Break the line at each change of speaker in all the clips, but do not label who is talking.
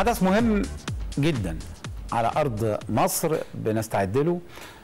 حدث مهم جدا على ارض مصر بنستعد له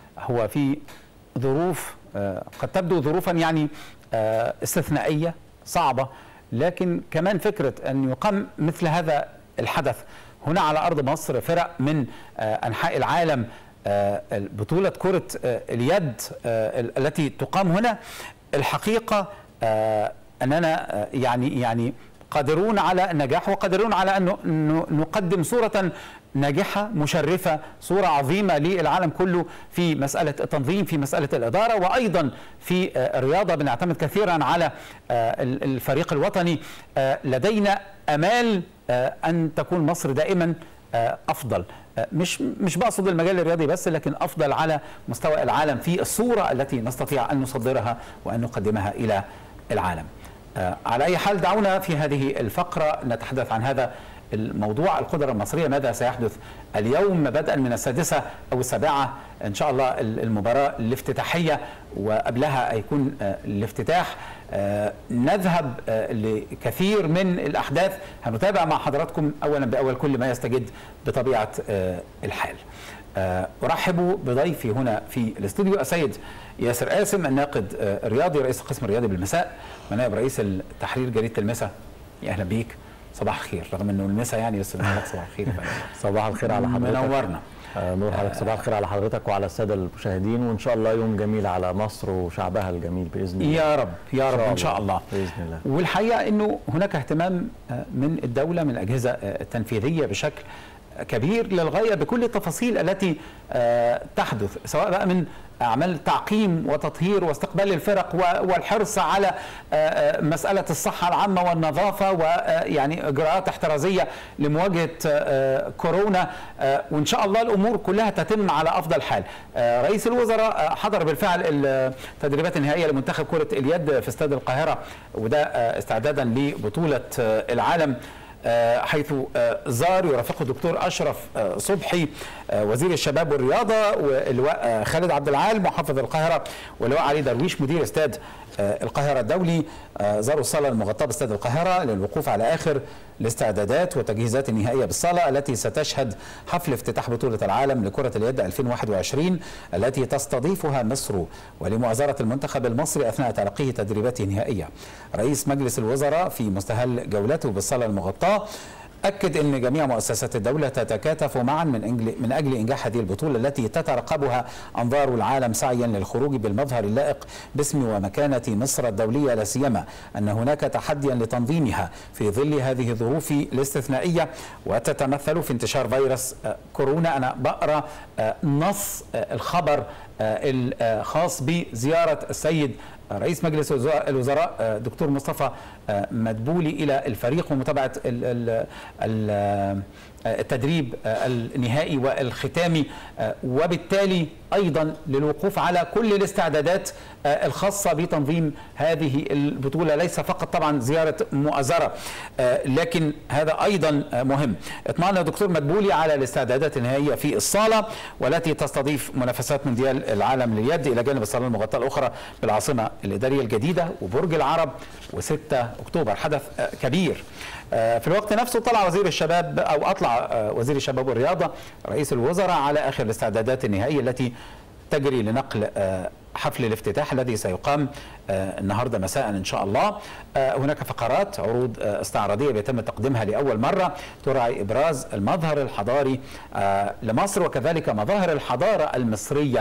هو في ظروف آه، قد تبدو ظروفا يعني آه، استثنائيه صعبه لكن كمان فكره ان يقام مثل هذا الحدث هنا على ارض مصر فرق من آه، انحاء العالم آه، بطوله كره آه، اليد آه، ال- التي تقام هنا الحقيقه آه، اننا آه، يعني يعني قادرون على النجاح وقادرون على ان ن- نقدم صوره ناجحه مشرفه صوره عظيمه للعالم كله في مساله التنظيم في مساله الاداره وايضا في آه، الرياضه بنعتمد كثيرا على آه، ال- الفريق الوطني آه، لدينا امال آه، ان تكون مصر دائما آه، افضل آه، مش مش بقصد المجال الرياضي بس لكن افضل على مستوى العالم في الصوره التي نستطيع ان نصدرها وان نقدمها الى العالم. آه، على اي حال دعونا في هذه الفقره نتحدث عن هذا الموضوع القدرة المصرية ماذا سيحدث اليوم بدءا من السادسة أو السابعة إن شاء الله المباراة الافتتاحية وقبلها هيكون آه، الافتتاح آه، نذهب آه، لكثير من الأحداث هنتابع مع حضراتكم أولا بأول كل ما يستجد بطبيعة آه، الحال آه، أرحب بضيفي هنا في الاستوديو السيد ياسر قاسم الناقد آه، الرياضي رئيس القسم الرياضي بالمساء ونائب رئيس التحرير جريدة المساء يا أهلا بيك صباح الخير رغم انه المساء يعني بس بنقول لك صباح الخير
صباح الخير على حضرتك
منورنا
آه، نور حضرتك صباح الخير على حضرتك وعلى الساده المشاهدين وان شاء الله يوم جميل على مصر وشعبها الجميل باذن الله
يا رب يا رب
شاء
ان شاء الله
الله. بإذن الله.
والحقيقه انه هناك اهتمام آه، من الدوله من الاجهزه آه، التنفيذيه بشكل كبير للغايه بكل التفاصيل التي آه، تحدث سواء بقى من اعمال تعقيم وتطهير واستقبال الفرق و- والحرص على آه، آه، مساله الصحه العامه والنظافه ويعني اجراءات احترازيه لمواجهه آه، كورونا آه، وان شاء الله الامور كلها تتم على افضل حال. آه، رئيس الوزراء آه، حضر بالفعل التدريبات النهائيه لمنتخب كره اليد في استاد القاهره وده آه، استعدادا لبطوله آه، العالم آه، حيث آه، زار يرافقه الدكتور اشرف آه، صبحي آه، وزير الشباب والرياضه واللواء آه، خالد عبد العال محافظ القاهره واللواء علي درويش مدير استاد آه، القاهره الدولي آه، زاروا الصاله المغطاه باستاد القاهره للوقوف على اخر الاستعدادات والتجهيزات النهائيه بالصاله التي ستشهد حفل افتتاح بطوله العالم لكره اليد 2021 التي تستضيفها مصر ولمؤازره المنتخب المصري اثناء تلقيه تدريباته النهائيه. رئيس مجلس الوزراء في مستهل جولته بالصاله المغطاه أكد أن جميع مؤسسات الدولة تتكاتف معا من أجل, من أجل إنجاح هذه البطولة التي تترقبها أنظار العالم سعيا للخروج بالمظهر اللائق باسم ومكانة مصر الدولية لا سيما أن هناك تحديا لتنظيمها في ظل هذه الظروف الاستثنائية وتتمثل في انتشار فيروس آه، كورونا أنا بقرأ آه، نص آه، الخبر آه، الخاص بزيارة السيد رئيس مجلس الوزراء- الوزراء آه، دكتور مصطفى آه، مدبولي الى الفريق ومتابعه ال- ال- ال- آه، التدريب آه، النهائي والختامي آه، وبالتالي ايضا للوقوف على كل الاستعدادات آه، الخاصه بتنظيم هذه البطوله ليس فقط طبعا زياره مؤازره آه، لكن هذا ايضا آه، مهم اطمأن الدكتور مدبولي على الاستعدادات النهائيه في الصاله والتي تستضيف منافسات مونديال العالم لليد الى جانب الصاله المغطاه الاخرى بالعاصمه الاداريه الجديده وبرج العرب و6 اكتوبر حدث آه، كبير آه، في الوقت نفسه طلع وزير الشباب او اطلع آه، وزير الشباب والرياضه رئيس الوزراء على اخر الاستعدادات النهائيه التي تجري لنقل آه، حفل الافتتاح الذي سيقام آه، النهارده مساء ان شاء الله آه، هناك فقرات عروض آه، استعراضيه بيتم تقديمها لاول مره تراعي ابراز المظهر الحضاري آه، لمصر وكذلك مظاهر الحضاره المصريه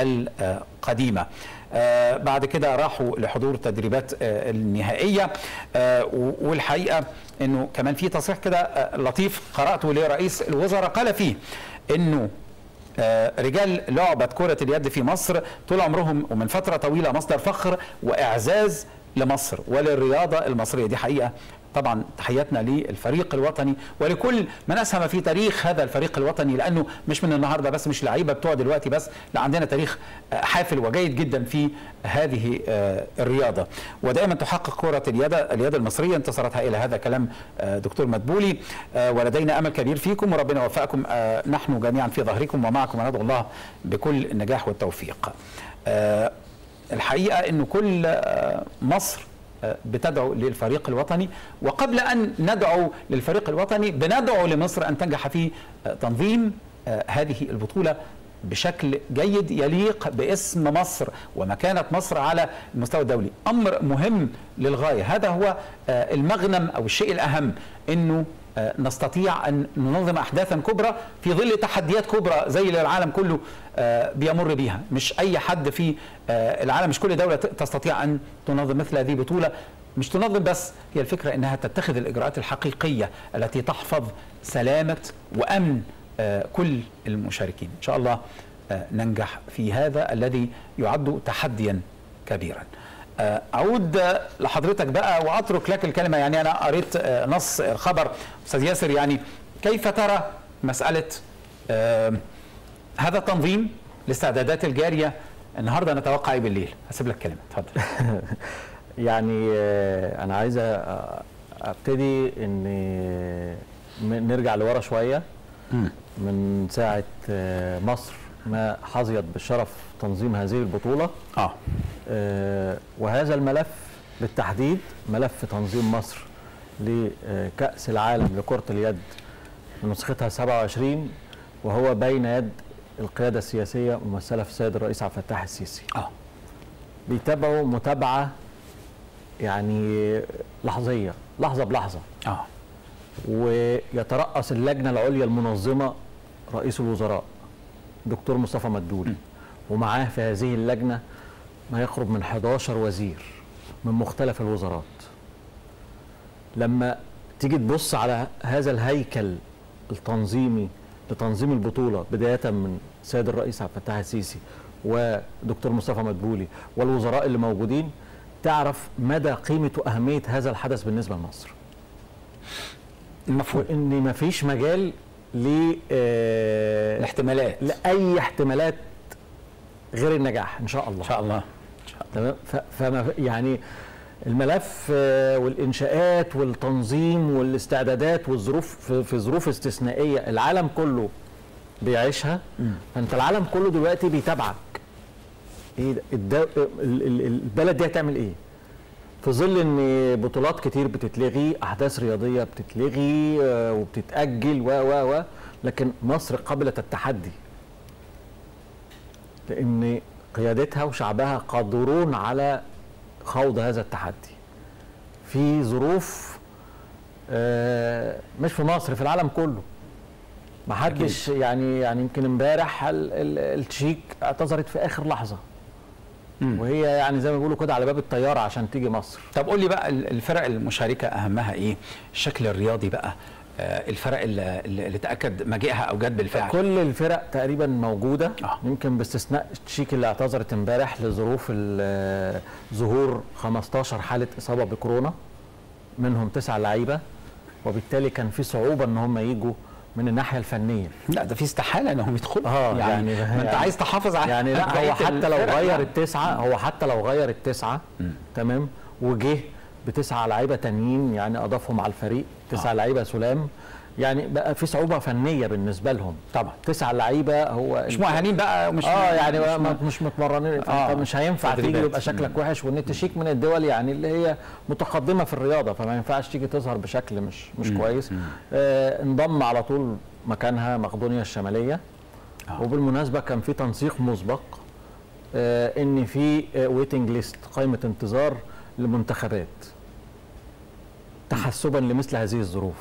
القديمه آه، بعد كده راحوا لحضور تدريبات آه، النهائيه آه، و- والحقيقه انه كمان في تصريح كده آه، لطيف قراته لرئيس الوزراء قال فيه انه آه، رجال لعبة كرة اليد في مصر طول عمرهم ومن فترة طويلة مصدر فخر وإعزاز لمصر وللرياضة المصرية دي حقيقة طبعا تحياتنا للفريق الوطني ولكل من اسهم في تاريخ هذا الفريق الوطني لانه مش من النهارده بس مش لعيبه بتوع دلوقتي بس لا عندنا تاريخ آه، حافل وجيد جدا في هذه آه، الرياضه ودائما تحقق كره اليد اليد المصريه انتصاراتها الى هذا كلام آه، دكتور مدبولي آه، ولدينا امل كبير فيكم وربنا يوفقكم آه، نحن جميعا في ظهركم ومعكم وندعو الله بكل النجاح والتوفيق. آه، الحقيقه انه كل آه، مصر آه، بتدعو للفريق الوطني وقبل ان ندعو للفريق الوطني بندعو لمصر ان تنجح في آه، تنظيم آه، هذه البطوله بشكل جيد يليق باسم مصر ومكانة مصر على المستوى الدولي أمر مهم للغاية هذا هو آه، المغنم أو الشيء الأهم أنه آه، نستطيع أن ننظم أحداثا كبرى في ظل تحديات كبرى زي اللي العالم كله آه، بيمر بيها مش أي حد في آه، العالم مش كل دولة ت- تستطيع أن تنظم مثل هذه البطولة مش تنظم بس هي الفكرة أنها تتخذ الإجراءات الحقيقية التي تحفظ سلامة وأمن آه، كل المشاركين إن شاء الله آه، ننجح في هذا الذي يعد تحديا كبيرا آه، أعود آه، لحضرتك بقى وأترك لك الكلمة يعني أنا قريت آه، نص الخبر أستاذ ياسر يعني كيف ترى مسألة آه، هذا التنظيم الاستعدادات الجارية النهارده نتوقع ايه بالليل هسيب لك كلمه اتفضل
يعني آه، انا عايز أ- ابتدي ان م- نرجع لورا شويه من ساعه آه، مصر ما حظيت بالشرف تنظيم هذه البطوله
اه
آه، وهذا الملف بالتحديد ملف تنظيم مصر لكأس العالم لكرة اليد نسختها 27 وهو بين يد القيادة السياسية ممثلة في السيد الرئيس عبد الفتاح السيسي
اه
بيتابعوا متابعة يعني لحظية لحظة بلحظة
اه
ويترأس اللجنة العليا المنظمة رئيس الوزراء دكتور مصطفى مدبولي ومعاه في هذه اللجنة ما يقرب من 11 وزير من مختلف الوزارات لما تيجي تبص على هذا الهيكل التنظيمي لتنظيم البطولة بداية من سيد الرئيس عبد الفتاح السيسي ودكتور مصطفى مدبولي والوزراء اللي موجودين تعرف مدى قيمة وأهمية هذا الحدث بالنسبة لمصر
المفهوم
وان ما فيش مجال ل آه،
الاحتمالات
لاي احتمالات غير النجاح ان شاء الله
ان شاء الله
تمام ف- فما يعني الملف آه، والانشاءات والتنظيم والاستعدادات والظروف في, في ظروف استثنائيه العالم كله بيعيشها فانت العالم كله دلوقتي بيتابعك ايه ده؟ الدو... ال- ال- البلد دي هتعمل ايه في ظل ان بطولات كتير بتتلغي احداث رياضيه بتتلغي آه، وبتتاجل و و و لكن مصر قبلت التحدي لان قيادتها وشعبها قادرون على خوض هذا التحدي في ظروف آه، مش في مصر في العالم كله ما حدش يعني يعني يمكن امبارح ال- ال- التشيك اعتذرت في اخر لحظه
مم.
وهي يعني زي ما بيقولوا كده على باب الطياره عشان تيجي مصر
طب قول لي بقى ال- الفرق المشاركه اهمها ايه الشكل الرياضي بقى آه، الفرق اللي, اللي تاكد مجيئها او جت بالفعل
كل الفرق تقريبا موجوده
آه.
يمكن باستثناء التشيك اللي اعتذرت امبارح لظروف ال- ظهور 15 حاله اصابه بكورونا منهم تسع لعيبه وبالتالي كان في صعوبه ان هم يجوا من الناحيه الفنيه
لا ده في استحاله انهم يدخلوا
اه
يعني,
يعني-
ما انت
يعني-
عايز تحافظ على
يعني لا
بقية
هو حتى لو
الفرق
غير
يعني.
التسعه هو حتى لو غير التسعه تمام وجه بتسعه لعيبه تانيين يعني اضافهم على الفريق تسعه
آه.
لعيبه سلام يعني بقى في صعوبه فنيه بالنسبه لهم
طبعا
تسعه لعيبه هو
مش مؤهلين بقى ومش
اه يعني
مش
مش,
م-
مش متمرنين فانت
آه،
مش هينفع تيجي
تدريبات.
يبقى شكلك وحش وان انت شيك من الدول يعني اللي هي متقدمه في الرياضه فما ينفعش تيجي تظهر بشكل مش مش كويس آه انضم على طول مكانها مقدونيا الشماليه
آه.
وبالمناسبه كان في تنسيق مسبق آه ان في ويتنج ليست قائمه انتظار لمنتخبات تحسبا لمثل هذه الظروف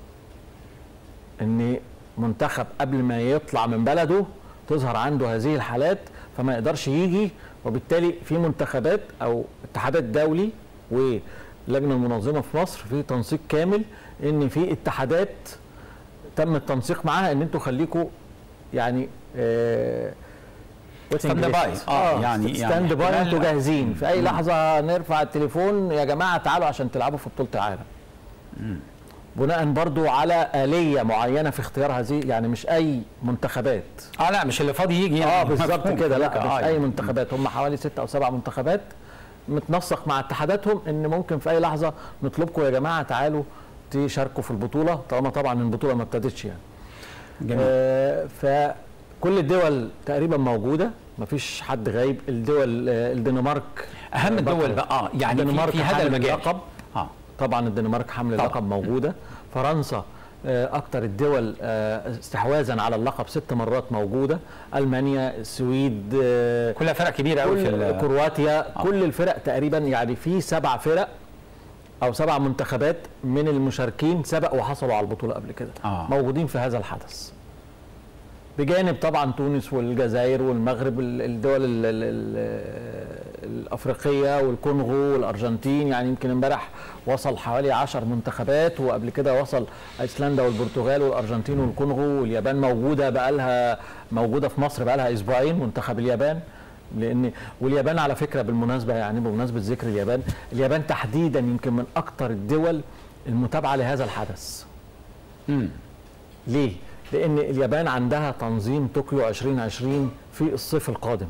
ان منتخب قبل ما يطلع من بلده تظهر عنده هذه الحالات فما يقدرش يجي وبالتالي في منتخبات او اتحادات دولي واللجنه المنظمه في مصر في تنسيق كامل ان في اتحادات تم التنسيق معاها ان انتوا خليكوا يعني آه
ستاند باي. آه، يعني- يعني
ستاند باي
احتمال-
انتوا جاهزين في اي لحظه نرفع التليفون يا جماعه تعالوا عشان تلعبوا في بطوله العالم بناء برضو على آلية معينة في اختيار هذه يعني مش أي منتخبات
اه لا مش اللي فاضي يجي
اه
يعني.
بالظبط
مفهوم.
كده لا
آه،
مش أي منتخبات هم حوالي ستة أو سبع منتخبات متنسق مع اتحاداتهم إن ممكن في أي لحظة نطلبكم يا جماعة تعالوا تشاركوا في البطولة طالما طبعا البطولة ما ابتدتش يعني
جميل.
آه فكل الدول تقريبا موجودة مفيش حد غايب الدول آه الدنمارك
اهم الدول
بطلة.
بقى اه يعني في,
الدنمارك
في هذا
حامل
المجال
اللقب.
اه
طبعا الدنمارك حمل
طبعاً.
اللقب موجوده فرنسا آه، اكتر الدول آه، استحواذا على اللقب ست مرات موجوده المانيا السويد آه،
كلها فرق كبيره قوي في
كل
ال-
كرواتيا كل الفرق تقريبا يعني في سبع فرق او سبع منتخبات من المشاركين سبق وحصلوا على البطوله قبل كده
آه.
موجودين في هذا الحدث بجانب طبعا تونس والجزائر والمغرب ال- الدول ال ال ال الافريقيه والكونغو والارجنتين يعني يمكن امبارح وصل حوالي 10 منتخبات وقبل كده وصل ايسلندا والبرتغال والارجنتين والكونغو واليابان موجوده بقى لها موجوده في مصر بقى لها اسبوعين منتخب اليابان لان واليابان على فكره بالمناسبه يعني بمناسبه ذكر اليابان اليابان تحديدا يمكن من اكثر الدول المتابعه لهذا الحدث
مم.
ليه؟ لأن اليابان عندها تنظيم طوكيو 2020 في الصيف القادم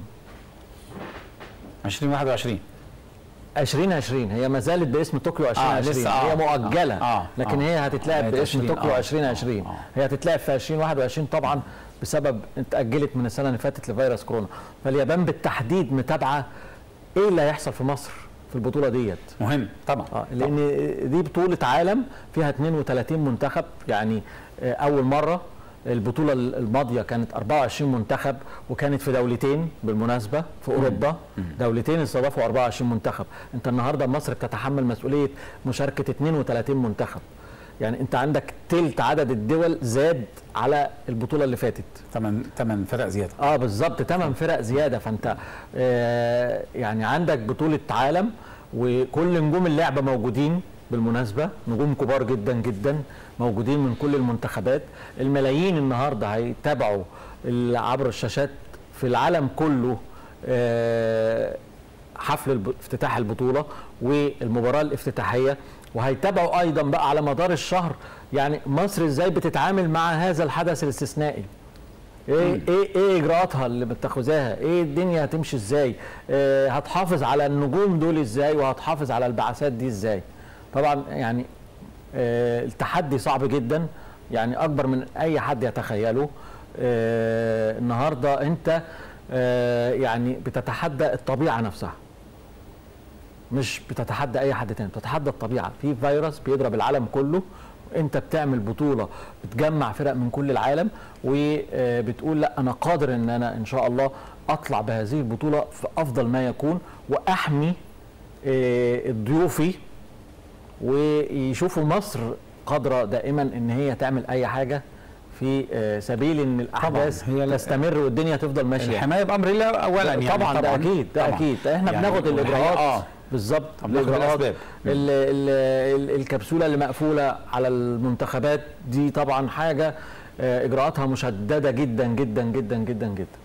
2021
2020 هي ما زالت باسم طوكيو 2020
لسه، آه،
هي مؤجلة
آه، آه،
لكن
آه.
هي هتتلعب
آه،
باسم
20,
طوكيو
آه،
2020
آه، آه.
هي هتتلعب في 2021 طبعا بسبب اتأجلت من السنة اللي فاتت لفيروس كورونا فاليابان بالتحديد متابعة ايه اللي هيحصل في مصر في البطولة ديت
مهم طبعا
اه لان دي بطوله عالم فيها 32 منتخب يعني آه، اول مره البطوله الماضيه كانت 24 منتخب وكانت في دولتين بالمناسبه في اوروبا دولتين استضافوا 24 منتخب انت النهارده مصر بتتحمل مسؤوليه مشاركه 32 منتخب يعني انت عندك تلت عدد الدول زاد على البطوله اللي فاتت
ثمان ثمان فرق زياده
اه بالظبط ثمان فرق زياده فانت آه يعني عندك بطوله عالم وكل نجوم اللعبه موجودين بالمناسبه نجوم كبار جدا جدا موجودين من كل المنتخبات الملايين النهارده هيتابعوا ال- عبر الشاشات في العالم كله آه حفل الب- افتتاح البطوله والمباراه الافتتاحيه وهيتابعوا ايضا بقى على مدار الشهر يعني مصر ازاي بتتعامل مع هذا الحدث الاستثنائي ايه ايه ايه اجراءاتها اللي بتاخذها ايه الدنيا هتمشي ازاي إيه هتحافظ على النجوم دول ازاي وهتحافظ على البعثات دي ازاي طبعا يعني آه التحدي صعب جدا يعني اكبر من اي حد يتخيله آه النهارده انت آه يعني بتتحدى الطبيعه نفسها مش بتتحدى اي حد تاني بتتحدى الطبيعه في فيروس بيضرب العالم كله انت بتعمل بطوله بتجمع فرق من كل العالم وبتقول لا انا قادر ان انا ان شاء الله اطلع بهذه البطوله في افضل ما يكون واحمي آه، ضيوفي ويشوفوا مصر قادره دائما ان هي تعمل اي حاجه في آه، سبيل ان الاحداث
هي ال-
تستمر والدنيا تفضل ماشيه
الحمايه بامر الله اولا يعني
طبعا ده اكيد ده
طبعاً.
اكيد احنا
يعني
بناخد
والحقيقة-
الاجراءات
اه
بالظبط
طب ناخد
الاجراءات
الأسباب.
ال ال ال الكبسوله اللي مقفوله على المنتخبات دي طبعا حاجه آه، اجراءاتها مشدده جدا جدا جدا جدا جدا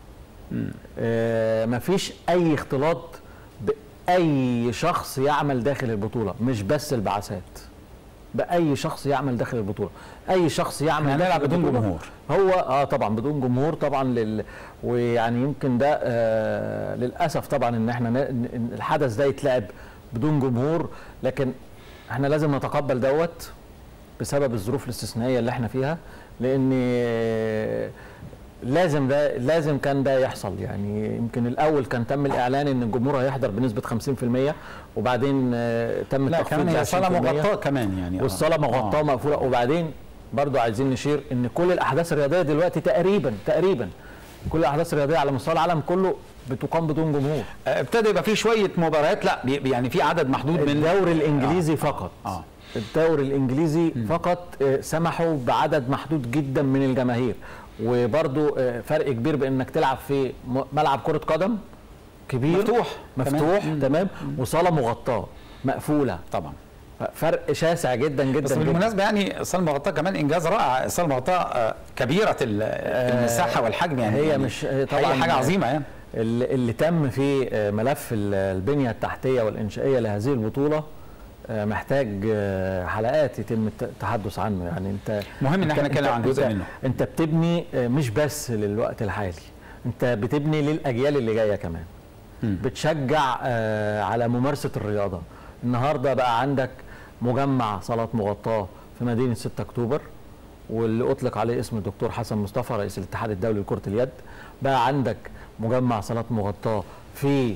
آه، مفيش اي اختلاط باي شخص يعمل داخل البطوله مش بس البعثات باي شخص يعمل داخل البطوله اي شخص يعمل
احنا هنلعب
داخل
بدون
البطولة
جمهور.
هو اه طبعا بدون جمهور طبعا لل ويعني يمكن ده آه للاسف طبعا ان احنا ن... إن الحدث ده يتلعب بدون جمهور لكن احنا لازم نتقبل دوت بسبب الظروف الاستثنائيه اللي احنا فيها لان آه، لازم ده لازم كان ده يحصل يعني يمكن الاول كان تم الاعلان ان الجمهور هيحضر بنسبه 50% وبعدين آه، تم
لا
التخفيض
كمان
ل
هي صاله
20%.
مغطاه كمان يعني آه.
والصاله مغطاه
آه.
مقفوله وبعدين برضو عايزين نشير ان كل الاحداث الرياضيه دلوقتي تقريبا تقريبا كل الاحداث الرياضيه على مستوى العالم كله بتقام بدون جمهور
آه، ابتدى يبقى في شويه مباريات لا بي- يعني في عدد محدود من
الدوري الانجليزي فقط
آه.
الدوري الانجليزي فقط آه، سمحوا بعدد محدود جدا من الجماهير وبرضو آه، فرق كبير بانك تلعب في م- ملعب كره قدم كبير
مفتوح
مفتوح
كمان.
تمام وصاله مغطاه مقفوله
طبعا
فرق شاسع جدا جدا
بس
جدا
بالمناسبه يعني الصاله المغطاه كمان انجاز رائع الصاله المغطاه آه، كبيره ال- المساحه والحجم يعني
هي
يعني
مش هي
طبعا
طبعا
حاجه عظيمه يعني
اللي, اللي تم في آه، ملف ال- البنيه التحتيه والانشائيه لهذه البطوله آه، محتاج آه، حلقات يتم الت- التحدث عنه يعني انت
مهم ان احنا
أنت-
نتكلم
أنت-
عن جزء
أنت-
منه
انت بتبني آه، مش بس للوقت الحالي انت بتبني للاجيال اللي جايه كمان
مم.
بتشجع آه، على ممارسه الرياضه النهارده بقى عندك مجمع صالات مغطاه في مدينه 6 اكتوبر واللي اطلق عليه اسم الدكتور حسن مصطفى رئيس الاتحاد الدولي لكره اليد بقى عندك مجمع صالات مغطاه في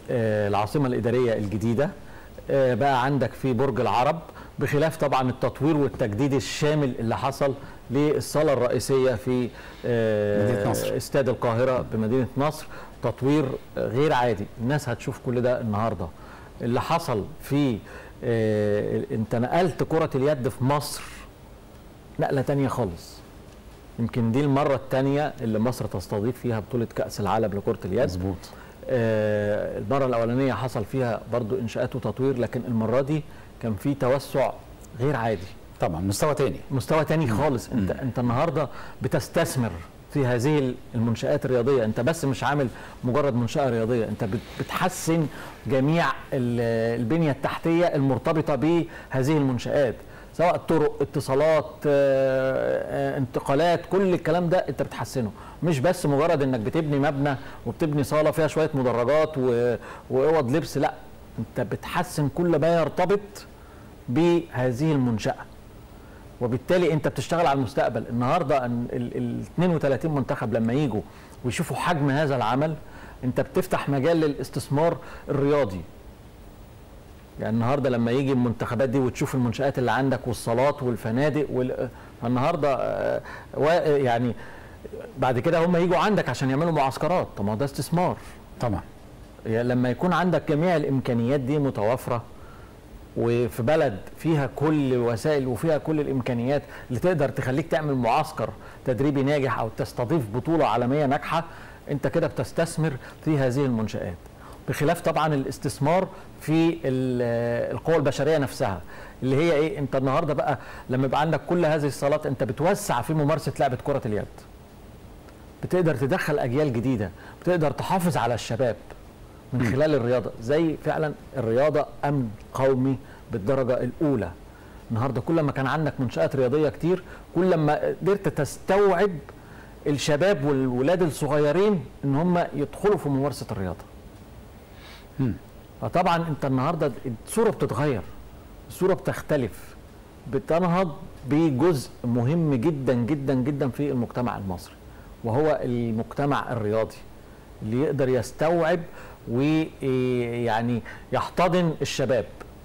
آه، العاصمه الاداريه الجديده آه، بقى عندك في برج العرب بخلاف طبعا التطوير والتجديد الشامل اللي حصل للصاله الرئيسيه في آه،
مدينة نصر.
استاد القاهره بمدينه نصر تطوير غير عادي الناس هتشوف كل ده النهارده اللي حصل في آه، انت نقلت كره اليد في مصر نقله تانية خالص يمكن دي المره الثانيه اللي مصر تستضيف فيها بطوله كاس العالم لكره اليد
مظبوط
آه، المره الاولانيه حصل فيها برضو انشاءات وتطوير لكن المره دي كان في توسع غير عادي
طبعا مستوى تاني
مستوى تاني خالص انت انت النهارده بتستثمر في هذه المنشآت الرياضية انت بس مش عامل مجرد منشأة رياضية انت بت- بتحسن جميع ال- البنية التحتية المرتبطة بهذه المنشآت سواء طرق اتصالات آه، آه، انتقالات كل الكلام ده انت بتحسنه مش بس مجرد انك بتبني مبنى وبتبني صالة فيها شوية مدرجات و- واوض لبس لا انت بتحسن كل ما يرتبط بهذه المنشأة وبالتالي انت بتشتغل على المستقبل النهارده ال ال- ال 32 منتخب لما يجوا ويشوفوا حجم هذا العمل انت بتفتح مجال للاستثمار الرياضي يعني النهارده لما يجي المنتخبات دي وتشوف المنشآت اللي عندك والصالات والفنادق وال... فالنهارده آه، وا- يعني بعد كده هم يجوا عندك عشان يعملوا معسكرات طب ما هو ده استثمار
طبعا
يعني لما يكون عندك جميع الامكانيات دي متوافره وفي بلد فيها كل الوسائل وفيها كل الامكانيات اللي تقدر تخليك تعمل معسكر تدريبي ناجح او تستضيف بطوله عالميه ناجحه انت كده بتستثمر في هذه المنشات بخلاف طبعا الاستثمار في ال- القوى البشريه نفسها اللي هي ايه انت النهارده بقى لما يبقى عندك كل هذه الصالات انت بتوسع في ممارسه لعبه كره اليد بتقدر تدخل اجيال جديده بتقدر تحافظ على الشباب من خلال الرياضه زي فعلا الرياضه امن قومي بالدرجه الاولى النهارده كل ما كان عندك منشات رياضيه كتير كل ما قدرت تستوعب الشباب والولاد الصغيرين ان هم يدخلوا في ممارسه الرياضه
مم.
فطبعا انت النهارده الصوره بتتغير الصوره بتختلف بتنهض بجزء مهم جدا جدا جدا في المجتمع المصري وهو المجتمع الرياضي اللي يقدر يستوعب ويعني يحتضن الشباب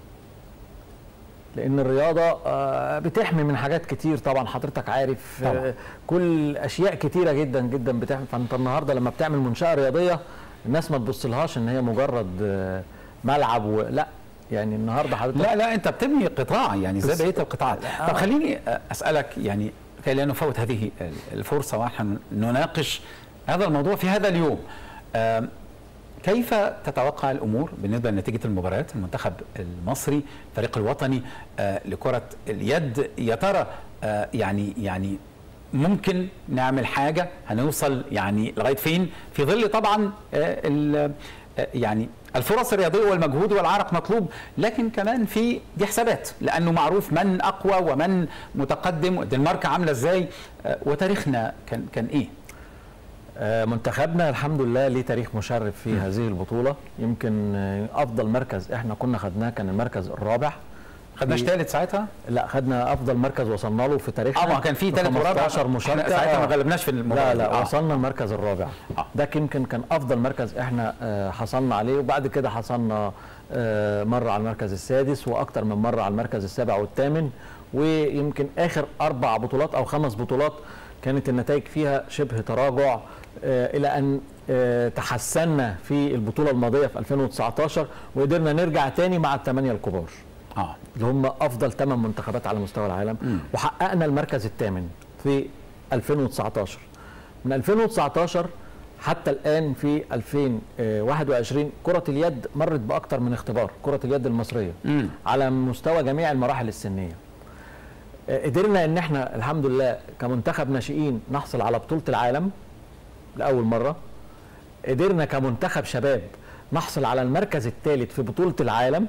لان الرياضه آه، بتحمي من حاجات كتير طبعا حضرتك عارف
طبعاً.
آه، كل اشياء كتيره جدا جدا بتحمي فانت النهارده لما بتعمل منشاه رياضيه الناس ما تبصلهاش ان هي مجرد آه، ملعب و... لا يعني النهارده حضرتك
لا لا انت بتبني قطاع يعني زي
بس-
بقيه القطاعات
آه.
طب خليني اسالك يعني كي لا نفوت هذه الفرصه ونحن نناقش هذا الموضوع في هذا اليوم آم، كيف تتوقع الامور بالنسبه لنتيجه المباريات المنتخب المصري الفريق الوطني آه، لكره اليد يا ترى آه، يعني يعني ممكن نعمل حاجه هنوصل يعني لغايه فين في ظل طبعا آه، ال- آه، يعني الفرص الرياضيه والمجهود والعرق مطلوب لكن كمان في دي حسابات لانه معروف من اقوى ومن متقدم الدنمارك عامله ازاي آه، وتاريخنا كان كان ايه
آه، منتخبنا الحمد لله ليه تاريخ مشرف في هذه البطوله يمكن آه، افضل مركز احنا كنا خدناه كان المركز الرابع
خدناش
في-
ثالث ساعتها
لا خدنا افضل مركز وصلنا له في تاريخنا
اه ما كان في
ب
ثالث ورابع
15 مشاركه
إحنا ساعتها ما
آه.
غلبناش في المباراه
لا لا
آه.
وصلنا المركز الرابع
آه.
ده يمكن كان افضل مركز احنا آه، حصلنا عليه وبعد كده حصلنا آه، مره على المركز السادس واكتر من مره على المركز السابع والثامن ويمكن اخر اربع بطولات او خمس بطولات كانت النتائج فيها شبه تراجع آه، الى ان آه، تحسنا في البطوله الماضيه في 2019 وقدرنا نرجع تاني مع الثمانيه الكبار
اه
اللي هم افضل ثمان منتخبات على مستوى العالم
مم.
وحققنا المركز الثامن في 2019 من 2019 حتى الان في 2021 كره اليد مرت باكثر من اختبار كره اليد المصريه
مم.
على مستوى جميع المراحل السنيه آه، قدرنا ان احنا الحمد لله كمنتخب ناشئين نحصل على بطوله العالم لاول مره قدرنا كمنتخب شباب نحصل على المركز الثالث في بطوله العالم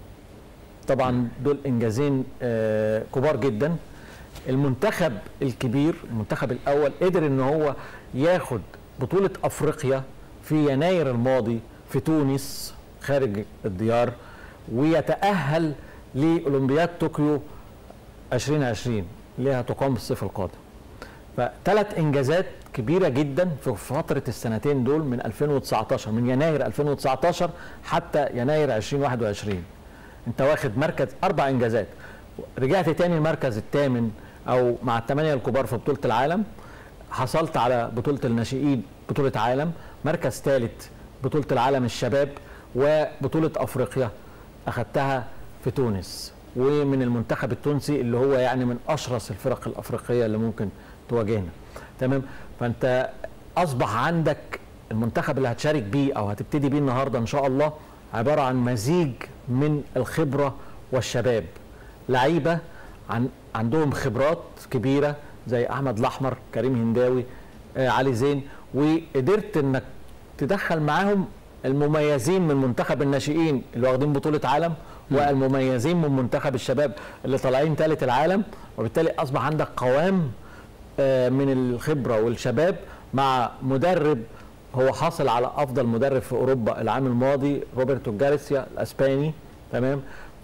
طبعا دول انجازين آه، كبار جدا المنتخب الكبير المنتخب الاول قدر ان هو ياخد بطوله افريقيا في يناير الماضي في تونس خارج الديار ويتاهل لاولمبياد طوكيو 2020 اللي هتقام الصيف القادم فثلاث انجازات كبيره جدا في فتره السنتين دول من 2019 من يناير 2019 حتى يناير 2021 انت واخد مركز اربع انجازات رجعت تاني المركز الثامن او مع الثمانيه الكبار في بطوله العالم حصلت على بطوله الناشئين بطوله عالم مركز ثالث بطوله العالم الشباب وبطوله افريقيا اخذتها في تونس ومن المنتخب التونسي اللي هو يعني من اشرس الفرق الافريقيه اللي ممكن تواجهنا تمام فانت اصبح عندك المنتخب اللي هتشارك بيه او هتبتدي بيه النهارده ان شاء الله عباره عن مزيج من الخبره والشباب لعيبه عن عندهم خبرات كبيره زي احمد الاحمر كريم هنداوي آه علي زين وقدرت انك تدخل معاهم المميزين من منتخب الناشئين اللي واخدين بطوله عالم والمميزين من منتخب الشباب اللي طالعين ثالث العالم وبالتالي اصبح عندك قوام آه من الخبره والشباب مع مدرب هو حاصل على افضل مدرب في اوروبا العام الماضي روبرتو جارسيا الاسباني تمام ف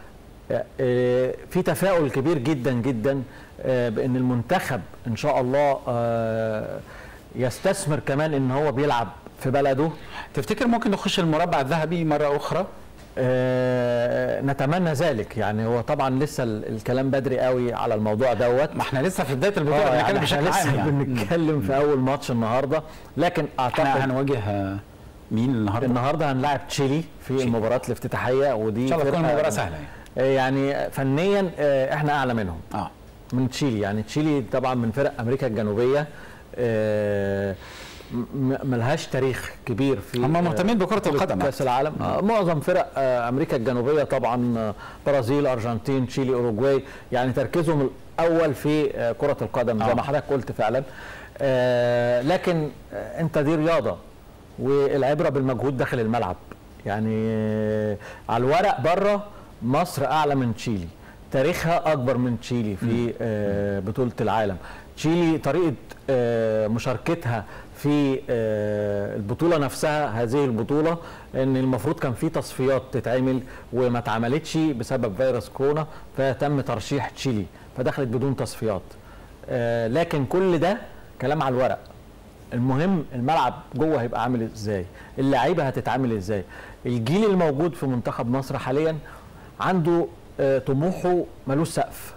في تفاؤل كبير جدا جدا بان المنتخب ان شاء الله يستثمر كمان ان هو بيلعب في بلده
تفتكر ممكن نخش المربع الذهبي مره اخرى
نتمنى ذلك يعني هو طبعا لسه الكلام بدري قوي على الموضوع دوت
ما احنا لسه في بدايه البطوله
آه
بنتكلم
يعني
بشكل
احنا لسه
عام يعني.
بنتكلم في اول ماتش النهارده لكن
احنا
اعتقد
هنواجه آه، مين النهارده؟
النهارده هنلاعب تشيلي في
تشيلي.
المباراه الافتتاحيه ودي
ان شاء الله تكون
فرقة-
مباراه سهله يعني.
آه، يعني فنيا آه، احنا اعلى منهم
اه
من تشيلي يعني تشيلي طبعا من فرق امريكا الجنوبيه آه، م- ملهاش تاريخ كبير في
هم مهتمين بكرة
بطولة
القدم
كاس العالم آه، معظم فرق آه، امريكا الجنوبيه طبعا آه، برازيل ارجنتين تشيلي اوروجواي يعني تركيزهم الاول في آه، كره القدم زي
آه.
ما حضرتك قلت فعلا آه، لكن آه، انت دي رياضه والعبره بالمجهود داخل الملعب يعني آه، على الورق بره مصر اعلى من تشيلي تاريخها اكبر من تشيلي في آه، بطوله العالم تشيلي طريقه آه، مشاركتها في آه، البطوله نفسها هذه البطوله ان المفروض كان في تصفيات تتعمل وما اتعملتش بسبب فيروس كورونا فتم ترشيح تشيلي فدخلت بدون تصفيات آه، لكن كل ده كلام على الورق المهم الملعب جوه هيبقى عامل ازاي اللعيبه هتتعامل ازاي الجيل الموجود في منتخب مصر حاليا عنده آه، طموحه ملوش سقف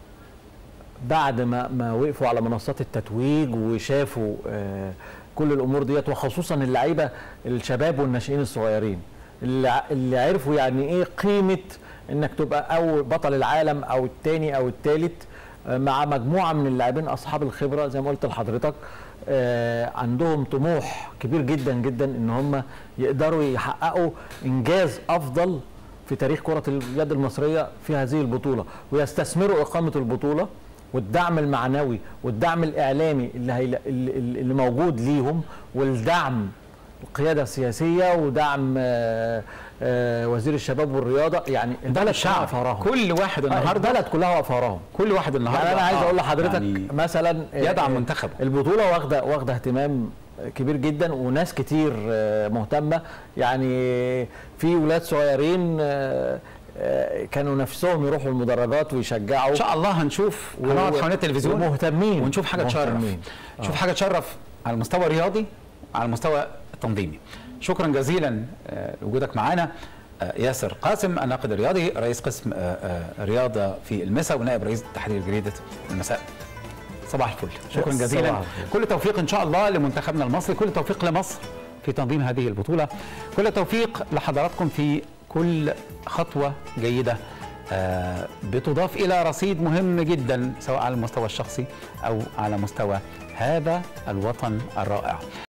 بعد ما ما وقفوا على منصات التتويج وشافوا آه، كل الامور ديت وخصوصا اللعيبه الشباب والناشئين الصغيرين اللي ع- اللي عرفوا يعني ايه قيمه انك تبقى اول بطل العالم او الثاني او الثالث مع مجموعه من اللاعبين اصحاب الخبره زي ما قلت لحضرتك آه، عندهم طموح كبير جدا جدا ان هم يقدروا يحققوا انجاز افضل في تاريخ كره اليد المصريه في هذه البطوله ويستثمروا اقامه البطوله والدعم المعنوي والدعم الاعلامي اللي, هي اللي اللي موجود ليهم والدعم القياده السياسيه ودعم آه، آه، وزير الشباب والرياضه يعني البلد
الشعب
واقفه وراهم
كل واحد
آه،
النهارده
البلد كلها واقفه وراهم
كل واحد النهارده
يعني انا عايز
آه،
اقول لحضرتك
يعني
مثلا آه،
يدعم
آه،
منتخبه.
البطوله واخده واخده اهتمام كبير جدا وناس كتير آه، مهتمه يعني في ولاد صغيرين آه، آه، كانوا نفسهم يروحوا المدرجات ويشجعوا
ان شاء الله هنشوف
و-
هنقعد حوالين التلفزيون
ومهتمين
ونشوف حاجه تشرف
مهتمين.
نشوف حاجه تشرف على المستوى الرياضي على المستوى التنظيمي شكرا جزيلا آه، لوجودك معانا آه، ياسر قاسم الناقد الرياضي رئيس قسم آه، آه، رياضه في المسا ونائب رئيس تحرير جريده المساء صباح الفل شكرا
صباح
جزيلا
الخير.
كل توفيق ان شاء الله لمنتخبنا المصري كل توفيق لمصر في تنظيم هذه البطوله كل توفيق لحضراتكم في كل خطوه جيده آه، بتضاف الى رصيد مهم جدا سواء على المستوى الشخصي او على مستوى هذا الوطن الرائع